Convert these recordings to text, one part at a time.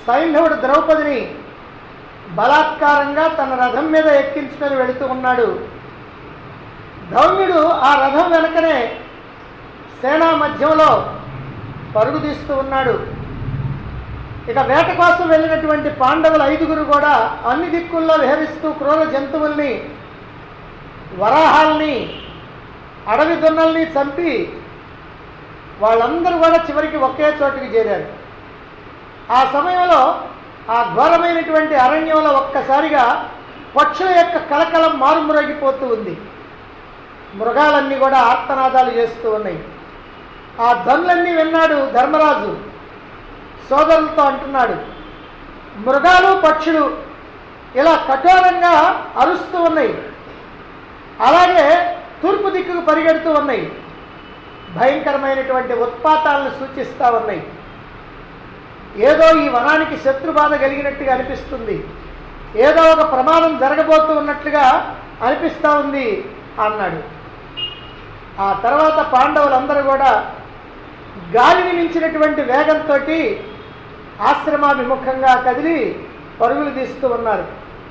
సైంధవుడు ద్రౌపదిని బలాత్కారంగా తన రథం మీద ఎక్కించుకొని వెళుతూ ఉన్నాడు ధౌమ్యుడు ఆ రథం వెనకనే సేనా మధ్యంలో పరుగు తీస్తూ ఉన్నాడు ఇక వేట కోసం వెళ్ళినటువంటి పాండవులు ఐదుగురు కూడా అన్ని దిక్కుల్లో విహరిస్తూ క్రూర జంతువుల్ని వరాహాల్ని అడవి దున్నల్ని చంపి వాళ్ళందరూ కూడా చివరికి ఒకే చోటుకి చేరారు ఆ సమయంలో ఆ ఘోరమైనటువంటి అరణ్యంలో ఒక్కసారిగా పక్షుల యొక్క కలకలం మారుమ్రోగిపోతూ ఉంది మృగాలన్నీ కూడా ఆర్తనాదాలు చేస్తూ ఉన్నాయి ఆ ధ్వనులన్నీ విన్నాడు ధర్మరాజు సోదరులతో అంటున్నాడు మృగాలు పక్షులు ఇలా కఠోరంగా అరుస్తూ ఉన్నాయి అలాగే తూర్పు దిక్కుకు పరిగెడుతూ ఉన్నాయి భయంకరమైనటువంటి ఉత్పాతాలను సూచిస్తూ ఉన్నాయి ఏదో ఈ వనానికి శత్రుబాధ కలిగినట్టుగా అనిపిస్తుంది ఏదో ఒక ప్రమాదం జరగబోతూ ఉన్నట్లుగా అనిపిస్తూ ఉంది అన్నాడు ఆ తర్వాత పాండవులందరూ కూడా గాలిని మించినటువంటి వేగంతో ఆశ్రమాభిముఖంగా కదిలి పరుగులు తీస్తూ ఉన్నారు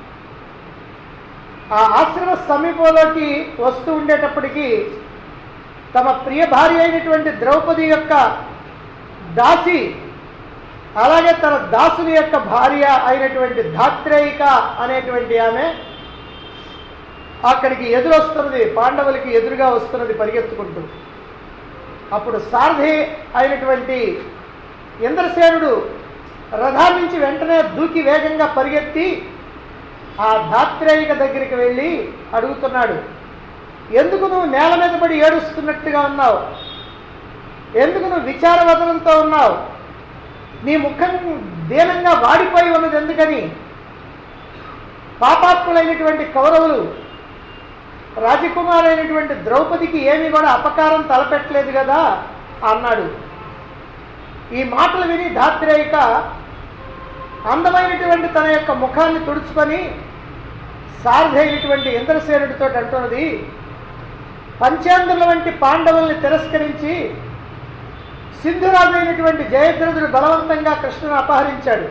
ఆ ఆశ్రమ సమీపంలోకి వస్తూ ఉండేటప్పటికీ తమ ప్రియ భార్య అయినటువంటి ద్రౌపది యొక్క దాసి అలాగే తన దాసుని యొక్క భార్య అయినటువంటి ధాత్రేయిక అనేటువంటి ఆమె అక్కడికి ఎదురొస్తున్నది పాండవులకి ఎదురుగా వస్తున్నది పరిగెత్తుకుంటూ అప్పుడు సారథి అయినటువంటి ఇంద్రసేనుడు రథాన్ని నుంచి వెంటనే దూకి వేగంగా పరిగెత్తి ఆ ధాత్రేయిక దగ్గరికి వెళ్ళి అడుగుతున్నాడు ఎందుకు నువ్వు నేల మీద పడి ఏడుస్తున్నట్టుగా ఉన్నావు ఎందుకు నువ్వు విచారవదనంతో ఉన్నావు నీ ముఖం దీనంగా వాడిపోయి ఉన్నది ఎందుకని పాపాత్ములైనటువంటి కౌరవులు రాజకుమారైనటువంటి ద్రౌపదికి ఏమీ కూడా అపకారం తలపెట్టలేదు కదా అన్నాడు ఈ మాటలు విని ధాత్రేయిక అందమైనటువంటి తన యొక్క ముఖాన్ని తుడుచుకొని సారథి అయినటువంటి ఇంద్రసేనుడితో అంటున్నది పంచేంద్రుల వంటి పాండవుల్ని తిరస్కరించి సింధురాజు అయినటువంటి జయద్రథుడు బలవంతంగా కృష్ణుని అపహరించాడు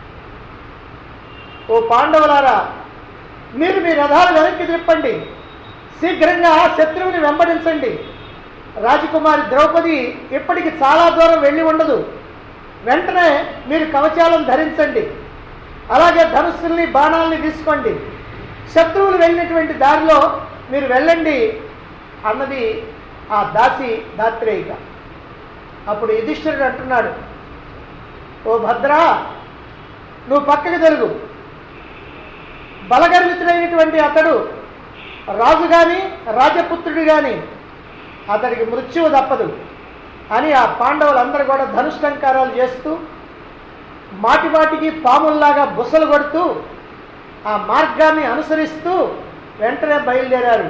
ఓ పాండవులారా మీరు మీ రథాలు వెనక్కి తిప్పండి శీఘ్రంగా శత్రువుని వెంబడించండి రాజకుమారి ద్రౌపది ఇప్పటికి చాలా దూరం వెళ్ళి ఉండదు వెంటనే మీరు కవచాలను ధరించండి అలాగే ధనుస్సుల్ని బాణాలని తీసుకోండి శత్రువులు వెళ్ళినటువంటి దారిలో మీరు వెళ్ళండి అన్నది ఆ దాసి దాత్రేయిక అప్పుడు యుధిష్ఠిరుడు అంటున్నాడు ఓ భద్రా నువ్వు పక్కకు తెలుగు బలగర్వితుడైనటువంటి అతడు రాజు గాని రాజపుత్రుడు గాని అతడికి మృత్యువు తప్పదు అని ఆ పాండవులందరూ కూడా ధనుష్టంకారాలు చేస్తూ మాటి మాటికి పాముల్లాగా బుసలు కొడుతూ ఆ మార్గాన్ని అనుసరిస్తూ వెంటనే బయలుదేరారు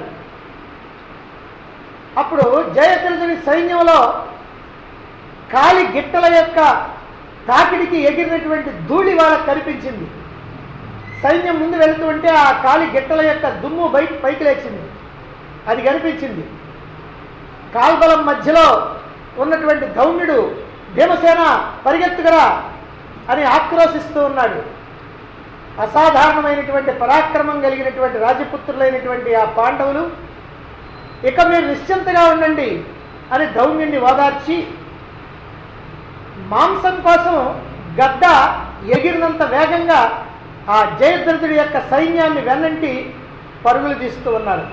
అప్పుడు జయద్రథుని సైన్యంలో కాలి గిట్టల యొక్క తాకిడికి ఎగిరినటువంటి ధూళి వాళ్ళకు కనిపించింది సైన్యం ముందు వెళుతూ ఉంటే ఆ కాలి గిట్టల యొక్క దుమ్ము బయట పైకి లేచింది అది కనిపించింది కాల్బలం మధ్యలో ఉన్నటువంటి ధౌమ్యుడు భీమసేన పరిగెత్తుకురా అని ఆక్రోశిస్తూ ఉన్నాడు అసాధారణమైనటువంటి పరాక్రమం కలిగినటువంటి రాజపుత్రులైనటువంటి ఆ పాండవులు ఇక మీరు నిశ్చింతగా ఉండండి అని ధౌమ్యుణ్ణి ఓదార్చి మాంసం కోసం గద్ద ఎగిరినంత వేగంగా ఆ జయద్రథుడి యొక్క సైన్యాన్ని వెన్నంటి పరుగులు తీస్తూ ఉన్నారు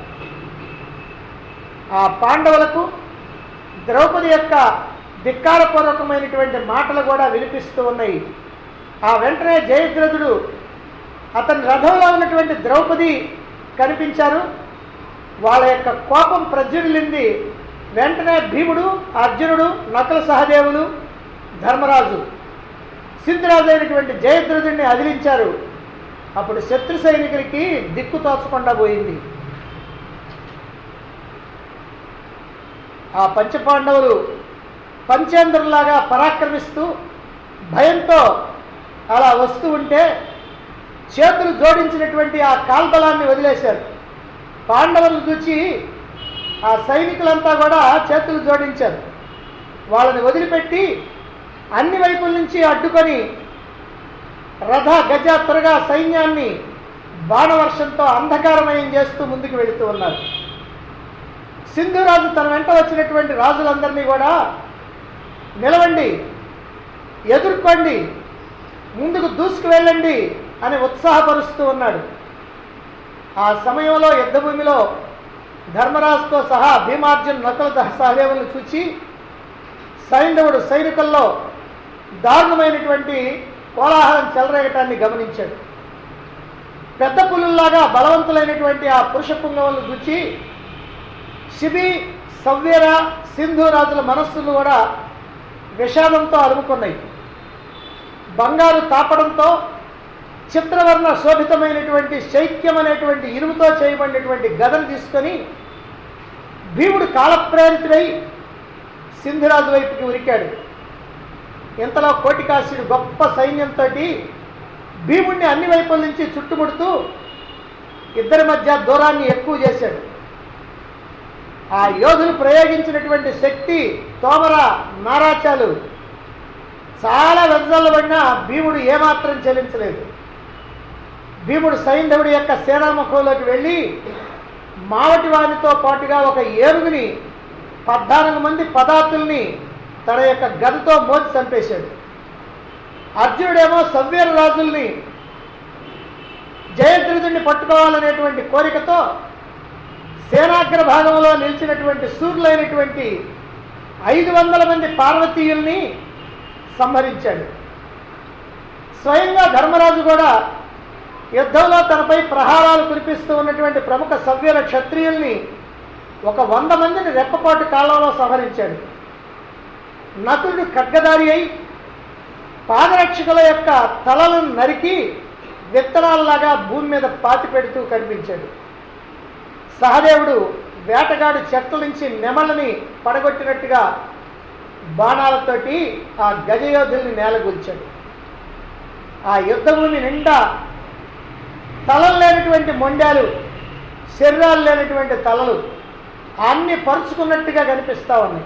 ఆ పాండవులకు ద్రౌపది యొక్క ధిక్కారపూర్వకమైనటువంటి మాటలు కూడా వినిపిస్తూ ఉన్నాయి ఆ వెంటనే జయద్రథుడు అతని రథంలో ఉన్నటువంటి ద్రౌపది కనిపించారు వాళ్ళ యొక్క కోపం ప్రజ్వలింది వెంటనే భీముడు అర్జునుడు నకుల సహదేవులు ధర్మరాజు సింధురాజు అయినటువంటి జయద్రథుడిని అదిలించారు అప్పుడు శత్రు సైనికులకి దిక్కు తోచకుండా పోయింది ఆ పంచపాండవులు పంచేంద్రులాగా పరాక్రమిస్తూ భయంతో అలా వస్తూ ఉంటే చేతులు జోడించినటువంటి ఆ కాల్బలాన్ని వదిలేశారు పాండవులను చూచి ఆ సైనికులంతా కూడా చేతులు జోడించారు వాళ్ళని వదిలిపెట్టి అన్ని వైపుల నుంచి అడ్డుకొని రథ గజ త్వరగా సైన్యాన్ని బాణవర్షంతో అంధకారమయం చేస్తూ ముందుకు వెళుతూ ఉన్నారు సింధురాజు తన వెంట వచ్చినటువంటి రాజులందరినీ కూడా నిలవండి ఎదుర్కోండి ముందుకు దూసుకు వెళ్ళండి అని ఉత్సాహపరుస్తూ ఉన్నాడు ఆ సమయంలో యుద్ధభూమిలో ధర్మరాజుతో సహా భీమార్జున్ నకుల సహదేవులను చూచి సైంధవుడు సైనికుల్లో దారుణమైనటువంటి కోలాహలం చెలరేగటాన్ని గమనించాడు పెద్ద పులుల్లాగా బలవంతులైనటువంటి ఆ పురుష పుంగవులను చూచి శిబి సవ్యర సింధు రాజుల మనస్సులు కూడా విషాదంతో అలుముకున్నాయి బంగారు తాపడంతో చిత్రవర్ణ శోభితమైనటువంటి శైత్యం అనేటువంటి ఇనుముతో చేయబడినటువంటి గదను తీసుకొని భీముడు కాలప్రేరితుడై సింధురాజు వైపుకి ఉరికాడు ఇంతలో కోటికాశుడు గొప్ప సైన్యంతో భీముడిని అన్ని వైపుల నుంచి చుట్టుముడుతూ ఇద్దరి మధ్య దూరాన్ని ఎక్కువ చేశాడు ఆ యోధులు ప్రయోగించినటువంటి శక్తి తోమర నారాచాలు చాలా వెదజల్లబడినా భీముడు ఏమాత్రం చెల్లించలేదు భీముడు సైంధవుడి యొక్క సేనాముఖంలోకి వెళ్ళి మావటి వారితో పాటుగా ఒక ఏనుగుని పద్నాలుగు మంది పదార్థుల్ని తన యొక్క గదతో మోచి చంపేశాడు అర్జునుడేమో సవ్వీర రాజుల్ని జయద్రథుడిని పట్టుకోవాలనేటువంటి కోరికతో సేనాగ్ర భాగంలో నిలిచినటువంటి సూర్యులైనటువంటి ఐదు వందల మంది పార్వతీయుల్ని సంహరించాడు స్వయంగా ధర్మరాజు కూడా యుద్ధంలో తనపై ప్రహారాలు కురిపిస్తూ ఉన్నటువంటి ప్రముఖ సవ్యుల క్షత్రియుల్ని ఒక వంద మందిని రెప్పపాటు కాలంలో సంహరించాడు నకులుడు ఖడ్గదారి అయి పాదరక్షకుల యొక్క తలలను నరికి విత్తనాలలాగా భూమి మీద పాతి పెడుతూ కనిపించాడు సహదేవుడు వేటగాడు చెట్ల నుంచి నెమలని పడగొట్టినట్టుగా బాణాలతోటి ఆ గజయోధుల్ని నేలగూల్చాడు ఆ యుద్ధభూమి నిండా తలలు లేనటువంటి మొండాలు శరీరాలు లేనటువంటి తలలు అన్ని పరుచుకున్నట్టుగా కనిపిస్తూ ఉన్నాయి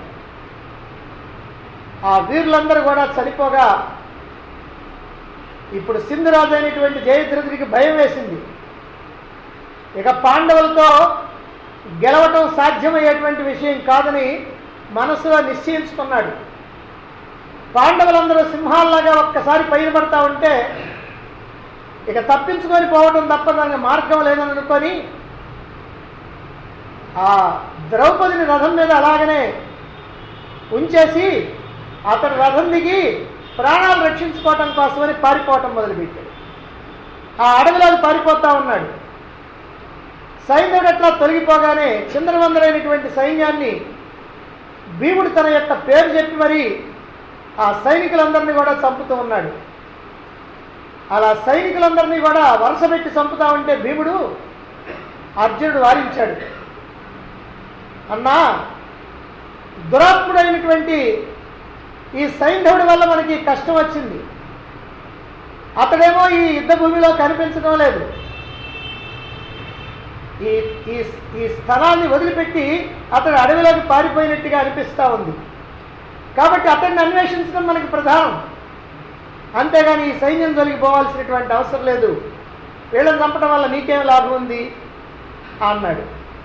ఆ వీరులందరూ కూడా చనిపోగా ఇప్పుడు సింధురాజు అయినటువంటి జయద్రథుడికి భయం వేసింది ఇక పాండవులతో గెలవటం సాధ్యమయ్యేటువంటి విషయం కాదని మనసులో నిశ్చయించుకున్నాడు పాండవులందరూ సింహాల్లాగా ఒక్కసారి పైన పడతా ఉంటే ఇక తప్పించుకొని పోవటం తప్ప దానికి మార్గం లేదని అనుకొని ఆ ద్రౌపదిని రథం మీద అలాగనే ఉంచేసి అతడు రథం దిగి ప్రాణాలు రక్షించుకోవటం కోసమని పారిపోవటం మొదలుపెట్టాడు ఆ అడవిలోకి పారిపోతా ఉన్నాడు సైన్యుడు అట్లా తొలగిపోగానే చిందరవందరైనటువంటి సైన్యాన్ని భీముడు తన యొక్క పేరు చెప్పి మరి ఆ సైనికులందరినీ కూడా చంపుతూ ఉన్నాడు అలా సైనికులందరినీ కూడా వరుస పెట్టి చంపుతా ఉంటే భీముడు అర్జునుడు వారించాడు అన్నా దురాత్ముడైనటువంటి ఈ సైంధవుడి వల్ల మనకి కష్టం వచ్చింది అతడేమో ఈ యుద్ధ భూమిలో కనిపించడం లేదు ఈ ఈ ఈ స్థలాన్ని వదిలిపెట్టి అతడు అడవిలోకి పారిపోయినట్టుగా అనిపిస్తూ ఉంది కాబట్టి అతన్ని అన్వేషించడం మనకి ప్రధానం అంతేగాని ఈ సైన్యం తొలగిపోవాల్సినటువంటి అవసరం లేదు వీళ్ళని చంపడం వల్ల నీకేం లాభం ఉంది అన్నాడు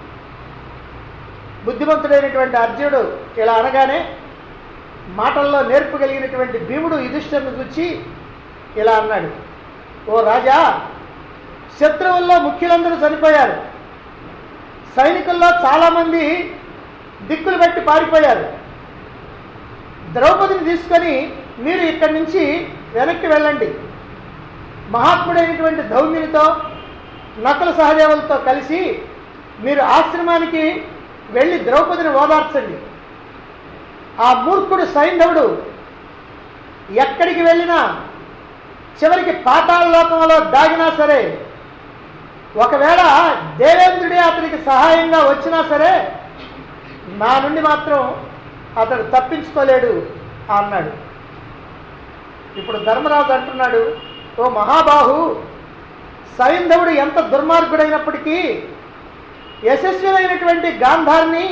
బుద్ధిమంతుడైనటువంటి అర్జునుడు ఇలా అనగానే మాటల్లో నేర్పు కలిగినటువంటి భీముడు యుధిష్ఠిరుని చూచి ఇలా అన్నాడు ఓ రాజా శత్రువుల్లో ముఖ్యులందరూ చనిపోయారు సైనికుల్లో చాలామంది దిక్కులు పెట్టి పారిపోయారు ద్రౌపదిని తీసుకొని మీరు ఇక్కడి నుంచి వెనక్కి వెళ్ళండి మహాత్ముడైనటువంటి ధౌమ్యునితో నకుల సహదేవులతో కలిసి మీరు ఆశ్రమానికి వెళ్ళి ద్రౌపదిని ఓదార్చండి ఆ మూర్ఖుడు సైంధవుడు ఎక్కడికి వెళ్ళినా చివరికి పాతాళ లోకంలో దాగినా సరే ఒకవేళ దేవేంద్రుడే అతనికి సహాయంగా వచ్చినా సరే నా నుండి మాత్రం అతడు తప్పించుకోలేడు అన్నాడు ఇప్పుడు ధర్మరాజు అంటున్నాడు ఓ మహాబాహు సైంధవుడు ఎంత దుర్మార్గుడైనప్పటికీ యశస్వినైనటువంటి గాంధార్ని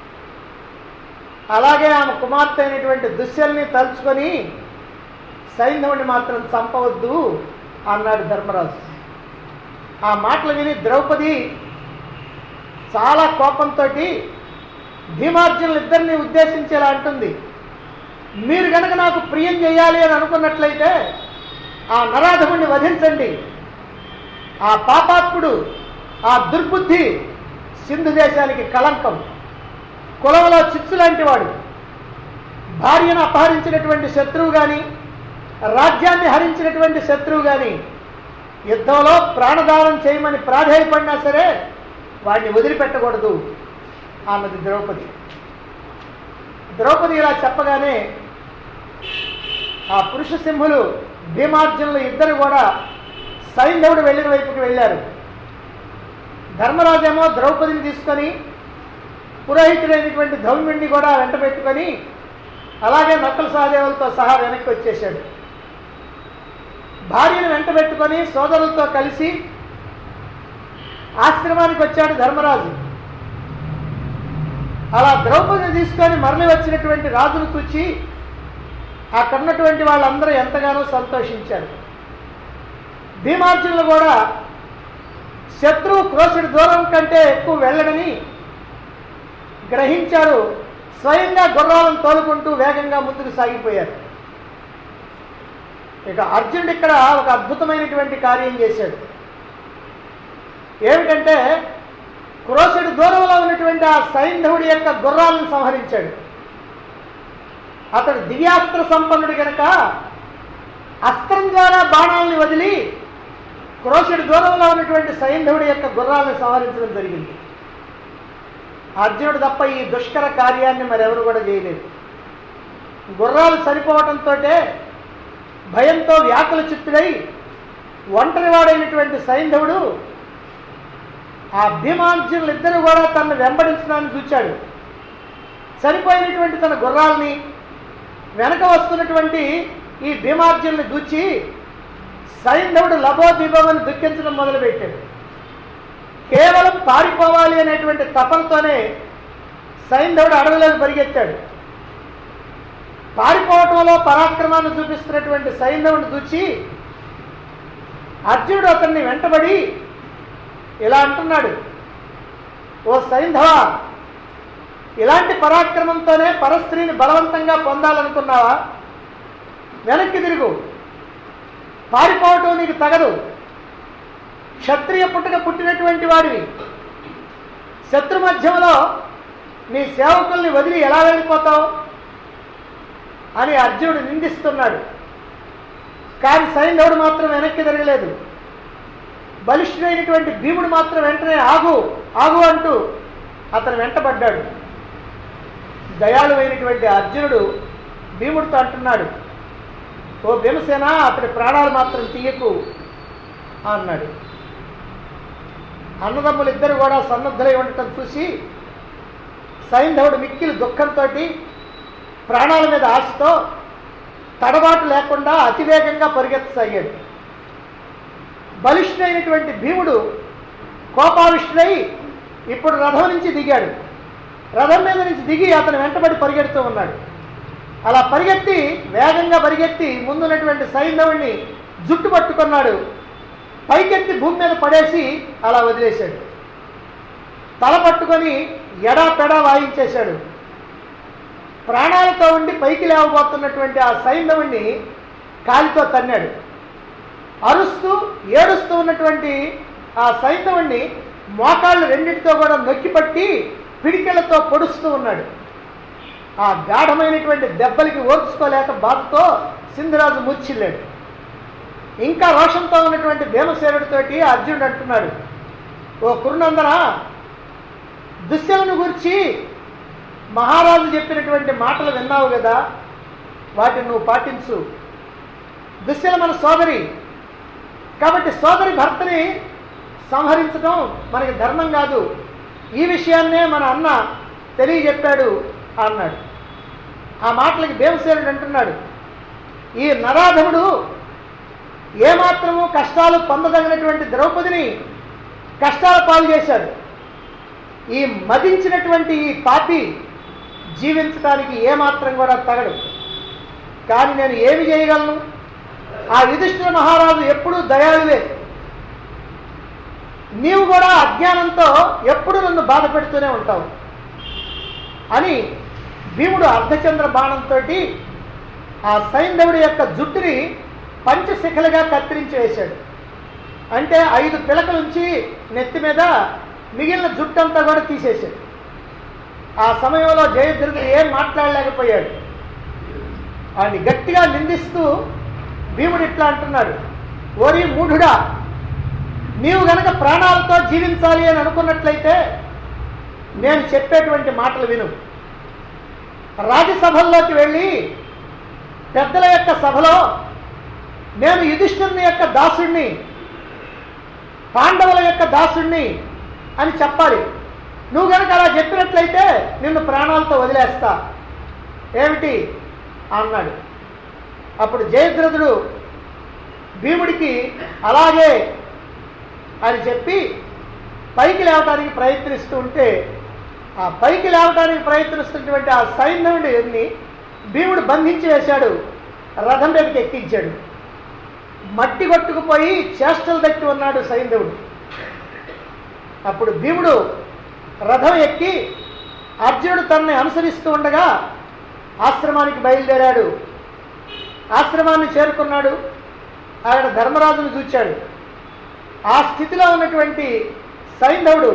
అలాగే ఆమె కుమార్తె అయినటువంటి దుశ్యల్ని తలుచుకొని సైంధవుడిని మాత్రం చంపవద్దు అన్నాడు ధర్మరాజు ఆ మాటలు విని ద్రౌపది చాలా కోపంతో భీమార్జునులు ఇద్దరిని ఉద్దేశించేలా అంటుంది మీరు గనక నాకు ప్రియం చేయాలి అని అనుకున్నట్లయితే ఆ నరాధముడిని వధించండి ఆ పాపాత్ముడు ఆ దుర్బుద్ధి సింధు దేశానికి కళంకం కులంలో చిచ్చు లాంటి వాడు భార్యను అపహరించినటువంటి శత్రువు కానీ రాజ్యాన్ని హరించినటువంటి శత్రువు కానీ యుద్ధంలో ప్రాణదానం చేయమని ప్రాధేయపడినా సరే వాడిని వదిలిపెట్టకూడదు అన్నది ద్రౌపది ద్రౌపది ఇలా చెప్పగానే ఆ పురుష సింహులు భీమార్జునులు ఇద్దరు కూడా సైంధవుడు వెళ్ళిన వైపుకి వెళ్ళారు ధర్మరాజేమో ద్రౌపదిని తీసుకొని పురోహితుడైనటువంటి ధౌమ్యుడిని కూడా వెంట పెట్టుకొని అలాగే నక్కల సహదేవులతో సహా వెనక్కి వచ్చేశాడు భార్యను వెంట పెట్టుకొని సోదరులతో కలిసి ఆశ్రమానికి వచ్చాడు ధర్మరాజు అలా ద్రౌపదిని తీసుకొని మరలి వచ్చినటువంటి రాజును చూచి అక్కడ ఉన్నటువంటి వాళ్ళందరూ ఎంతగానో సంతోషించారు భీమార్జునులు కూడా శత్రువు క్రోసుడి దూరం కంటే ఎక్కువ వెళ్ళడని గ్రహించారు స్వయంగా గుర్రాలను తోలుకుంటూ వేగంగా ముందుకు సాగిపోయారు ఇక అర్జునుడు ఇక్కడ ఒక అద్భుతమైనటువంటి కార్యం చేశాడు ఏమిటంటే క్రోసుడి దూరంలో ఉన్నటువంటి ఆ సైంధవుడి యొక్క గుర్రాలను సంహరించాడు అతడు దివ్యాస్త్ర సంపన్నుడు గనక అస్త్రం ద్వారా బాణాలని వదిలి క్రోషుడి దూరంలో ఉన్నటువంటి సైంధవుడి యొక్క గుర్రాలను సంహరించడం జరిగింది అర్జునుడు తప్ప ఈ దుష్కర కార్యాన్ని మరెవరు కూడా చేయలేదు గుర్రాలు సరిపోవటంతో భయంతో వ్యాకుల చిత్తుడై ఒంటరివాడైనటువంటి సైంధవుడు ఆ భీమార్జునులు ఇద్దరు కూడా తనను వెంబడించడానికి చూచాడు చనిపోయినటువంటి తన గుర్రాలని వెనక వస్తున్నటువంటి ఈ భీమార్జునుని చూచి సైంధవుడు లభోదీపమని దుఃఖించడం మొదలుపెట్టాడు కేవలం పారిపోవాలి అనేటువంటి తపనతోనే సైంధవుడు అడవిలోకి పరిగెత్తాడు పారిపోవటంలో పరాక్రమాన్ని చూపిస్తున్నటువంటి సైంధవుని చూచి అర్జునుడు అతన్ని వెంటబడి ఇలా అంటున్నాడు ఓ సైంధవ ఇలాంటి పరాక్రమంతోనే పరస్త్రీని బలవంతంగా పొందాలనుకున్నావా వెనక్కి తిరుగు పారిపోవటం నీకు తగదు క్షత్రియ పుట్టుక పుట్టినటువంటి వాడివి శత్రు మధ్యంలో నీ సేవకుల్ని వదిలి ఎలా వెళ్ళిపోతావు అని అర్జునుడు నిందిస్తున్నాడు కానీ సైంధవుడు మాత్రం వెనక్కి తిరగలేదు బలిష్ఠుడైనటువంటి భీముడు మాత్రం వెంటనే ఆగు ఆగు అంటూ అతను వెంటబడ్డాడు దయాళువైనటువంటి అర్జునుడు భీముడితో అంటున్నాడు ఓ భీమసేన అతడి ప్రాణాలు మాత్రం తీయకు అన్నాడు అన్నదమ్ములు ఇద్దరు కూడా సన్నద్ధులై ఉండటం చూసి సైంధవుడు మిక్కిలి దుఃఖంతో ప్రాణాల మీద ఆశతో తడబాటు లేకుండా అతివేగంగా పరిగెత్తసాగాడు బలిష్ఠుడైనటువంటి భీముడు కోపావిష్ఠుడై ఇప్పుడు రథం నుంచి దిగాడు రథం మీద నుంచి దిగి అతను వెంటబడి పరిగెడుతూ ఉన్నాడు అలా పరిగెత్తి వేగంగా పరిగెత్తి ముందున్నటువంటి సైంధవుడిని జుట్టు పట్టుకున్నాడు పైకెత్తి భూమి మీద పడేసి అలా వదిలేశాడు తల పట్టుకొని ఎడా పెడా వాయించేశాడు ప్రాణాలతో ఉండి పైకి లేవబోతున్నటువంటి ఆ సైంధవుణ్ణి కాలితో తన్నాడు అరుస్తూ ఏడుస్తూ ఉన్నటువంటి ఆ సైంధవుణ్ణి మోకాళ్ళు రెండింటితో కూడా నొక్కిపట్టి పిడికెలతో పొడుస్తూ ఉన్నాడు ఆ గాఢమైనటువంటి దెబ్బలకి ఓర్చుకోలేక బాధతో సింధురాజు మూర్చిల్లాడు ఇంకా రోషంతో ఉన్నటువంటి భీమసేనుడితోటి అర్జునుడు అంటున్నాడు ఓ కురునందన దుశ్శలను గురించి మహారాజు చెప్పినటువంటి మాటలు విన్నావు కదా వాటిని నువ్వు పాటించు దుశ్శల మన సోదరి కాబట్టి సోదరి భర్తని సంహరించడం మనకి ధర్మం కాదు ఈ విషయాన్నే మన అన్న తెలియజెప్పాడు అన్నాడు ఆ మాటలకి భీమసేనుడు అంటున్నాడు ఈ నరాధముడు ఏమాత్రము కష్టాలు పొందదగినటువంటి ద్రౌపదిని కష్టాల పాలు చేశాడు ఈ మదించినటువంటి ఈ పాపి జీవించడానికి ఏమాత్రం కూడా తగడు కానీ నేను ఏమి చేయగలను ఆ యుధిష్ఠిర మహారాజు ఎప్పుడూ దయాళువే నీవు కూడా అజ్ఞానంతో ఎప్పుడు నన్ను బాధ పెడుతూనే ఉంటావు అని భీముడు అర్ధచంద్ర బాణంతో ఆ సైంధవుడి యొక్క జుట్టుని పంచశిఖలుగా కత్తిరించి వేశాడు అంటే ఐదు పిలకలుంచి నెత్తి మీద మిగిలిన జుట్టంతా కూడా తీసేశాడు ఆ సమయంలో జయద్రథుడు ఏం మాట్లాడలేకపోయాడు ఆయన్ని గట్టిగా నిందిస్తూ భీముడు ఇట్లా అంటున్నాడు ఓరి మూఢుడా నీవు గనక ప్రాణాలతో జీవించాలి అని అనుకున్నట్లయితే నేను చెప్పేటువంటి మాటలు విను రాజ్యసభల్లోకి వెళ్ళి పెద్దల యొక్క సభలో నేను యుధిష్ఠుని యొక్క దాసుణ్ణి పాండవుల యొక్క దాసుణ్ణి అని చెప్పాలి నువ్వు కనుక అలా చెప్పినట్లయితే నిన్ను ప్రాణాలతో వదిలేస్తా ఏమిటి అన్నాడు అప్పుడు జయద్రథుడు భీముడికి అలాగే అని చెప్పి పైకి లేవడానికి ప్రయత్నిస్తూ ఉంటే ఆ పైకి లేవడానికి ప్రయత్నిస్తున్నటువంటి ఆ సైన్యుడిని భీముడు బంధించి వేశాడు రథం మీదకి ఎక్కించాడు మట్టి కొట్టుకుపోయి చేష్టలు దక్కి ఉన్నాడు సైంధవుడు అప్పుడు భీముడు రథం ఎక్కి అర్జునుడు తనని అనుసరిస్తూ ఉండగా ఆశ్రమానికి బయలుదేరాడు ఆశ్రమాన్ని చేరుకున్నాడు ఆయన ధర్మరాజును చూచాడు ఆ స్థితిలో ఉన్నటువంటి సైంధవుడు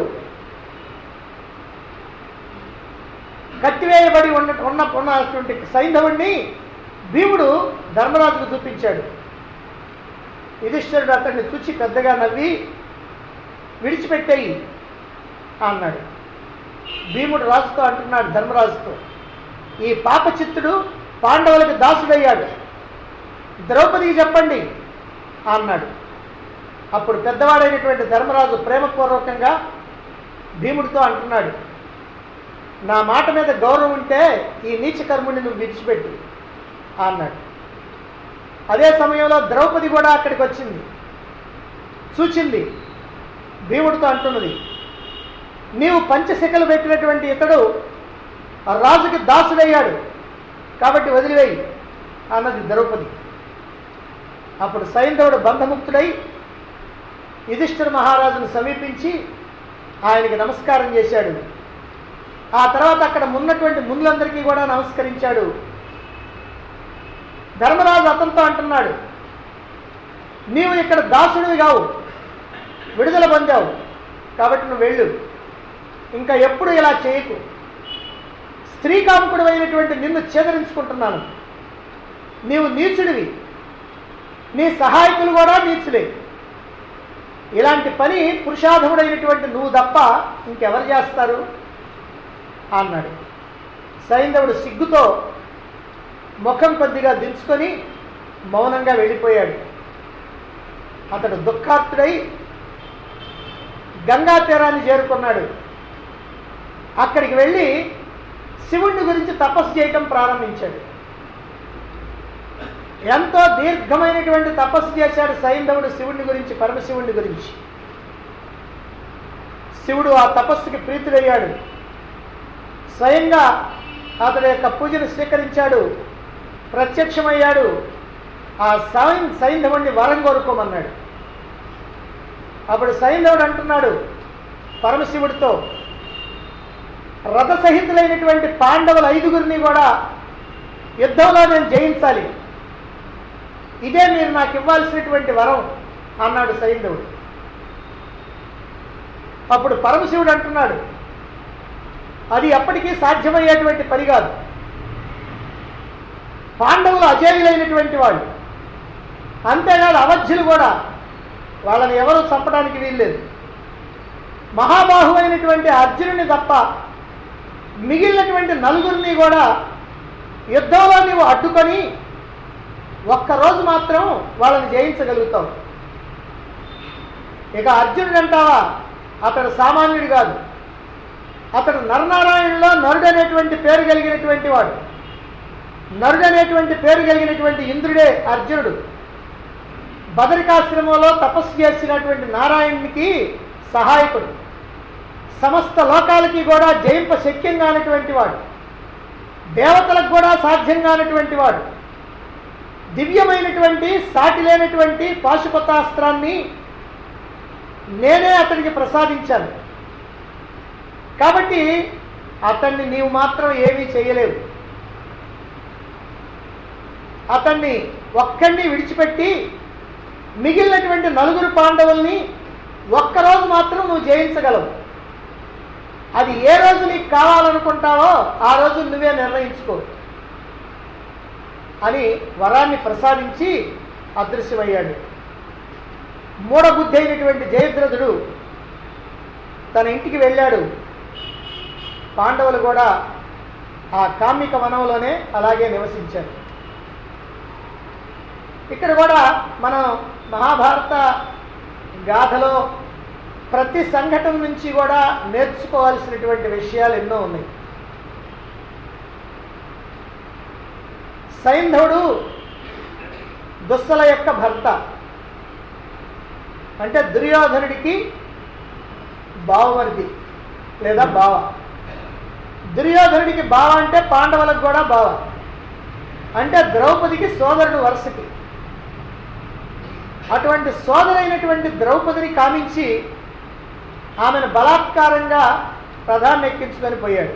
కట్టివేయబడి ఉన్న ఉన్న ఉన్నటువంటి సైంధవుడిని భీముడు ధర్మరాజుకు చూపించాడు యుధిష్ఠిరుడు అతన్ని చూచి పెద్దగా నవ్వి విడిచిపెట్టేయి అన్నాడు భీముడు రాజుతో అంటున్నాడు ధర్మరాజుతో ఈ పాపచిత్తుడు పాండవులకు దాసుడయ్యాడు ద్రౌపదికి చెప్పండి అన్నాడు అప్పుడు పెద్దవాడైనటువంటి ధర్మరాజు ప్రేమపూర్వకంగా భీముడితో అంటున్నాడు నా మాట మీద గౌరవం ఉంటే ఈ నీచ కర్ముడిని నువ్వు విడిచిపెట్టు అన్నాడు అదే సమయంలో ద్రౌపది కూడా అక్కడికి వచ్చింది చూచింది భీముడితో అంటున్నది నీవు పంచశిఖలు పెట్టినటువంటి ఇతడు ఆ రాజుకి దాసుడయ్యాడు కాబట్టి వదిలివేయి అన్నది ద్రౌపది అప్పుడు సైంధవుడు బంధముక్తుడై యుధిష్ఠిర మహారాజును సమీపించి ఆయనకి నమస్కారం చేశాడు ఆ తర్వాత అక్కడ ఉన్నటువంటి మునులందరికీ కూడా నమస్కరించాడు ధర్మరాజు అతనితో అంటున్నాడు నీవు ఇక్కడ దాసుడివి కావు విడుదల పొందావు కాబట్టి నువ్వు వెళ్ళు ఇంకా ఎప్పుడు ఇలా చేయకు స్త్రీకాముకుడు అయినటువంటి నిన్ను చేదరించుకుంటున్నాను నీవు నీచుడివి నీ సహాయకులు కూడా నీచులే ఇలాంటి పని పురుషాధముడైనటువంటి నువ్వు తప్ప ఇంకెవరు చేస్తారు అన్నాడు సైంధవుడు సిగ్గుతో ముఖం కొద్దిగా దించుకొని మౌనంగా వెళ్ళిపోయాడు అతడు దుఃఖార్తుడై గంగా తీరాన్ని చేరుకున్నాడు అక్కడికి వెళ్ళి శివుణ్ణి గురించి తపస్సు చేయటం ప్రారంభించాడు ఎంతో దీర్ఘమైనటువంటి తపస్సు చేశాడు సైంధవుడు శివుణ్ణి గురించి పరమశివుణ్ణి గురించి శివుడు ఆ తపస్సుకి ప్రీతుడయ్యాడు స్వయంగా అతడి యొక్క పూజను స్వీకరించాడు ప్రత్యక్షమయ్యాడు ఆ సైన్ సైంధవుణ్ణి వరం కోరుకోమన్నాడు అప్పుడు సైంధవుడు అంటున్నాడు పరమశివుడితో రథసహితులైనటువంటి పాండవుల ఐదుగురిని కూడా యుద్ధంలో నేను జయించాలి ఇదే మీరు నాకు ఇవ్వాల్సినటువంటి వరం అన్నాడు సైంధవుడు అప్పుడు పరమశివుడు అంటున్నాడు అది ఎప్పటికీ సాధ్యమయ్యేటువంటి పని కాదు పాండవులు అజేయులైనటువంటి వాళ్ళు అంతేకాదు అవధ్యులు కూడా వాళ్ళని ఎవరు చంపడానికి వీల్లేదు మహాబాహు అయినటువంటి అర్జునుని తప్ప మిగిలినటువంటి నలుగురిని కూడా యుద్ధంలో నీవు అడ్డుకొని ఒక్కరోజు మాత్రం వాళ్ళని జయించగలుగుతావు ఇక అర్జునుడు అంటావా అతడు సామాన్యుడు కాదు అతడు నరనారాయణలో నరుడు అనేటువంటి పేరు కలిగినటువంటి వాడు నరుడు అనేటువంటి పేరు కలిగినటువంటి ఇంద్రుడే అర్జునుడు బదరికాశ్రమంలో తపస్సు చేసినటువంటి నారాయణునికి సహాయకుడు సమస్త లోకాలకి కూడా జయింప శక్యం కానటువంటి వాడు దేవతలకు కూడా సాధ్యం కానటువంటి వాడు దివ్యమైనటువంటి సాటి లేనటువంటి పాశుపతాస్త్రాన్ని నేనే అతనికి ప్రసాదించాను కాబట్టి అతన్ని నీవు మాత్రం ఏమీ చేయలేవు అతన్ని ఒక్కడిని విడిచిపెట్టి మిగిలినటువంటి నలుగురు పాండవుల్ని ఒక్కరోజు మాత్రం నువ్వు జయించగలవు అది ఏ రోజు నీకు కావాలనుకుంటావో ఆ రోజు నువ్వే నిర్ణయించుకో అని వరాన్ని ప్రసాదించి అదృశ్యమయ్యాడు మూఢబుద్ధి అయినటువంటి జయద్రథుడు తన ఇంటికి వెళ్ళాడు పాండవులు కూడా ఆ కామిక వనంలోనే అలాగే నివసించారు ఇక్కడ కూడా మనం మహాభారత గాథలో ప్రతి సంఘటన నుంచి కూడా నేర్చుకోవాల్సినటువంటి విషయాలు ఎన్నో ఉన్నాయి సైంధవుడు దుస్సల యొక్క భర్త అంటే దుర్యోధనుడికి బావమరిది లేదా బావ దుర్యోధనుడికి బావ అంటే పాండవులకు కూడా బావ అంటే ద్రౌపదికి సోదరుడు వరుసకి అటువంటి సోదరైనటువంటి ద్రౌపదిని కామించి ఆమెను బలాత్కారంగా ప్రధాన్ని ఎక్కించుకొని పోయాడు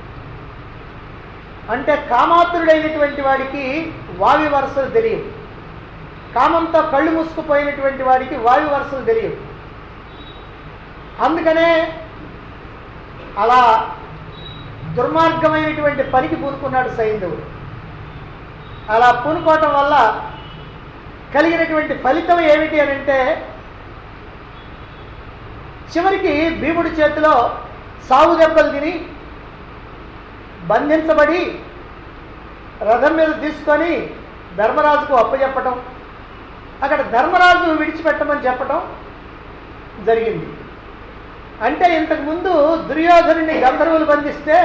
అంటే కామాతురుడైనటువంటి వాడికి వావి వరుసలు తెలియవు కామంతో కళ్ళు మూసుకుపోయినటువంటి వాడికి వాయు వరుసలు తెలియవు అందుకనే అలా దుర్మార్గమైనటువంటి పనికి పూనుకున్నాడు సైంధవుడు అలా పూనుకోవటం వల్ల కలిగినటువంటి ఫలితం ఏమిటి అని అంటే చివరికి భీముడి చేతిలో సాగు దెబ్బలు తిని బంధించబడి రథం మీద తీసుకొని ధర్మరాజుకు అప్పచెప్పటం అక్కడ ధర్మరాజు విడిచిపెట్టమని చెప్పటం జరిగింది అంటే ఇంతకు ముందు దుర్యోధనుని గంధర్వులు బంధిస్తే